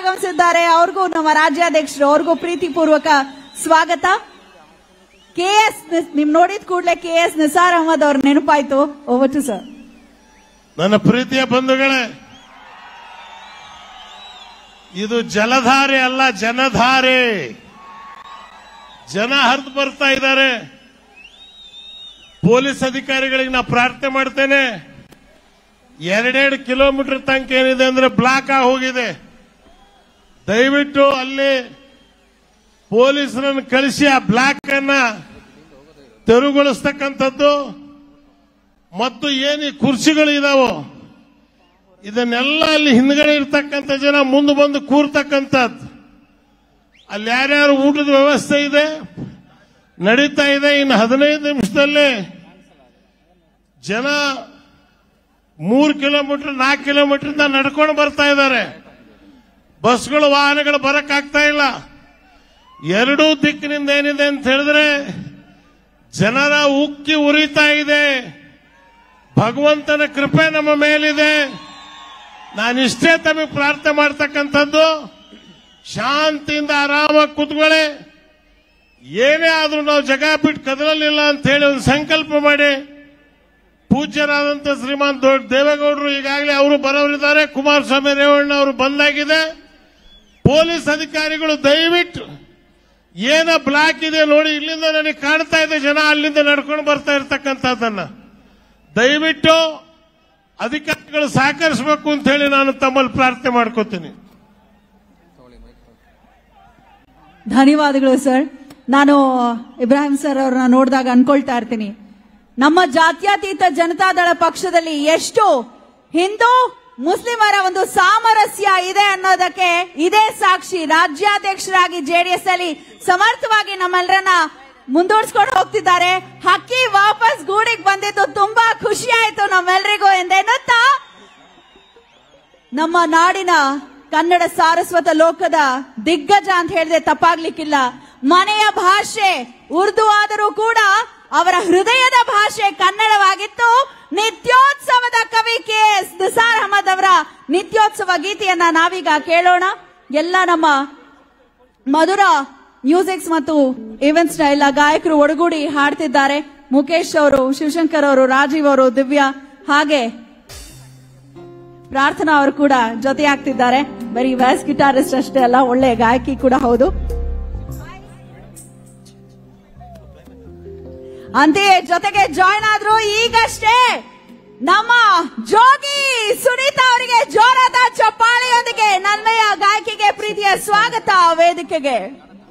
ಆಗಮಿಸಿದ್ದಾರೆ ಅವ್ರಿಗೂ ನಮ್ಮ ರಾಜ್ಯಾಧ್ಯಕ್ಷರು ಅವ್ರಿಗೂ ಪ್ರೀತಿಪೂರ್ವಕ ಸ್ವಾಗತ ಕೆ ಎಸ್ ನಿಮ್ ನೋಡಿದ ಕೂಡಲೇ ಕೆ ಎಸ್ ನಿಸಾರ್ ಅಹಮದ್ ಅವ್ರ ನೆನಪಾಯ್ತು ಓವರ್ ಟು ಸರ್ ನನ್ನ ಪ್ರೀತಿಯ ಬಂಧುಗಳೇ ಇದು ಜಲಧಾರೆ ಅಲ್ಲ ಜನಧಾರೆ ಜನ ಹರಿದು ಬರ್ತಾ ಇದ್ದಾರೆ ಪೊಲೀಸ್ ಅಧಿಕಾರಿಗಳಿಗೆ ನಾ ಪ್ರಾರ್ಥನೆ ಮಾಡ್ತೇನೆ ಎರಡೆರಡು ಕಿಲೋಮೀಟರ್ ತನಕ ಏನಿದೆ ಅಂದ್ರೆ ಬ್ಲಾಕ್ ಆಗಿ ಹೋಗಿದೆ ದಯವಿಟ್ಟು ಅಲ್ಲಿ ಪೊಲೀಸರನ್ನು ಕಳಿಸಿ ಆ ಬ್ಲಾಕ್ ಅನ್ನ ತೆರವುಗೊಳಿಸ್ತಕ್ಕಂಥದ್ದು ಮತ್ತು ಏನು ಈ ಕುರ್ಚಿಗಳು ಇದಾವೋ ಇದನ್ನೆಲ್ಲ ಅಲ್ಲಿ ಹಿಂದ್ಗಡೆ ಇರ್ತಕ್ಕಂಥ ಜನ ಮುಂದೆ ಬಂದು ಕೂರ್ತಕ್ಕಂಥದ್ದು ಅಲ್ಲಿ ಯಾರ್ಯಾರು ಊಟದ ವ್ಯವಸ್ಥೆ ಇದೆ ನಡೀತಾ ಇದೆ ಇನ್ನು ಹದಿನೈದು ನಿಮಿಷದಲ್ಲಿ ಜನ ಮೂರು ಕಿಲೋಮೀಟರ್ ನಾಲ್ಕು ಕಿಲೋಮೀಟರ್ ನಡ್ಕೊಂಡು ಬರ್ತಾ ಇದ್ದಾರೆ ಬಸ್ಗಳು ವಾಹನಗಳು ಬರಕ್ಕಾಗ್ತಾ ಇಲ್ಲ ಎರಡೂ ದಿಕ್ಕಿನಿಂದ ಏನಿದೆ ಅಂತ ಹೇಳಿದ್ರೆ ಜನರ ಉಕ್ಕಿ ಉರಿತಾ ಇದೆ ಭಗವಂತನ ಕೃಪೆ ನಮ್ಮ ಮೇಲಿದೆ ನಾನಿಷ್ಟೇ ತಮಗೆ ಪ್ರಾರ್ಥನೆ ಮಾಡ್ತಕ್ಕಂಥದ್ದು ಶಾಂತಿಯಿಂದ ಆರಾಮಾಗಿ ಕೂತ್ಕೊಳ್ಳಿ ಏನೇ ಆದ್ರೂ ನಾವು ಜಗ ಬಿಟ್ಟು ಕದಲಲಿಲ್ಲ ಅಂತ ಹೇಳಿ ಒಂದು ಸಂಕಲ್ಪ ಮಾಡಿ ಪೂಜ್ಯರಾದಂತ ಶ್ರೀಮಾನ್ ದೊಡ್ಡ ದೇವೇಗೌಡರು ಈಗಾಗಲೇ ಅವರು ಬರೋರಿದ್ದಾರೆ ಕುಮಾರಸ್ವಾಮಿ ರೇವಣ್ಣ ಅವರು ಬಂದಾಗಿದೆ ಪೊಲೀಸ್ ಅಧಿಕಾರಿಗಳು ದಯವಿಟ್ಟು ಏನ ಬ್ಲಾಕ್ ಇದೆ ನೋಡಿ ಇಲ್ಲಿಂದ ನನಗೆ ಕಾಣ್ತಾ ಇದೆ ಜನ ಅಲ್ಲಿಂದ ನಡ್ಕೊಂಡು ಬರ್ತಾ ಇರ್ತಕ್ಕಂಥದ್ದನ್ನ ದಯವಿಟ್ಟು ಅಧಿಕಾರಿಗಳು ಸಹಕರಿಸಬೇಕು ಅಂತ ಹೇಳಿ ನಾನು ತಮ್ಮಲ್ಲಿ ಪ್ರಾರ್ಥನೆ ಮಾಡ್ಕೋತೀನಿ ಧನ್ಯವಾದಗಳು ಸರ್ ನಾನು ಇಬ್ರಾಹಿಂ ಸರ್ ಅವ್ರನ್ನ ನೋಡಿದಾಗ ಅನ್ಕೊಳ್ತಾ ಇರ್ತೀನಿ ನಮ್ಮ ಜಾತ್ಯತೀತ ಜನತಾದಳ ಪಕ್ಷದಲ್ಲಿ ಎಷ್ಟು ಹಿಂದೂ ಮುಸ್ಲಿಮರ ಒಂದು ಸಾಮರಸ್ಯ ಇದೆ ಅನ್ನೋದಕ್ಕೆ ಇದೇ ಸಾಕ್ಷಿ ರಾಜ್ಯಾಧ್ಯಕ್ಷರಾಗಿ ಜೆಡಿಎಸ್ ಅಲ್ಲಿ ಸಮರ್ಥವಾಗಿ ನಮ್ಮೆಲ್ಲರನ್ನ ಮುಂದೂಡಿಸ್ಕೊಂಡು ಹೋಗ್ತಿದ್ದಾರೆ ಹಕ್ಕಿ ವಾಪಸ್ ಗೂಡಿಗೆ ಬಂದಿದ್ದು ತುಂಬಾ ಖುಷಿ ಆಯ್ತು ನಮ್ಮೆಲ್ಲರಿಗೂ ಎಂದೆನ್ನುತ್ತಾ ನಮ್ಮ ನಾಡಿನ ಕನ್ನಡ ಸಾರಸ್ವತ ಲೋಕದ ದಿಗ್ಗಜ ಅಂತ ಹೇಳಿದ್ರೆ ತಪ್ಪಾಗ್ಲಿಕ್ಕಿಲ್ಲ ಮನೆಯ ಭಾಷೆ ಉರ್ದು ಆದರೂ ಕೂಡ ಅವರ ಹೃದಯದ ಭಾಷೆ ಕನ್ನಡವಾಗಿತ್ತು ನಿತ್ಯೋತ್ಸವದ ಕವಿ ಕೆ ಎಸ್ ನಿಸಾರ್ ಅಹಮದ್ ಅವರ ನಿತ್ಯೋತ್ಸವ ಗೀತೆಯನ್ನ ನಾವೀಗ ಕೇಳೋಣ ಎಲ್ಲ ನಮ್ಮ ಮಧುರ ಮ್ಯೂಸಿಕ್ಸ್ ಮತ್ತು ಈವೆಂಟ್ಸ್ ನ ಎಲ್ಲ ಗಾಯಕರು ಒಡಗೂಡಿ ಹಾಡ್ತಿದ್ದಾರೆ ಮುಖೇಶ್ ಅವರು ಶಿವಶಂಕರ್ ಅವರು ರಾಜೀವ್ ಅವರು ದಿವ್ಯಾ ಹಾಗೆ ಪ್ರಾರ್ಥನಾ ಅವರು ಕೂಡ ಜೊತೆಯಾಗ್ತಿದ್ದಾರೆ ಬರೀ ವ್ಯಾಸ್ ಗಿಟಾರಿಸ್ಟ್ ಅಷ್ಟೇ ಅಲ್ಲ ಒಳ್ಳೆ ಗಾಯಕಿ ಕೂಡ ಹೌದು ಅಂತೆಯೇ ಜೊತೆಗೆ ಜಾಯ್ನ್ ಆದ್ರು ಈಗಷ್ಟೇ ನಮ್ಮ ಜೋಗಿ ಸುನೀತಾ ಅವರಿಗೆ ಜೋರಾದ ಚಪ್ಪಾಳೆಯೊಂದಿಗೆ ನನ್ಮೆಯ ಗಾಯಕಿಗೆ ಪ್ರೀತಿಯ ಸ್ವಾಗತ ವೇದಿಕೆಗೆ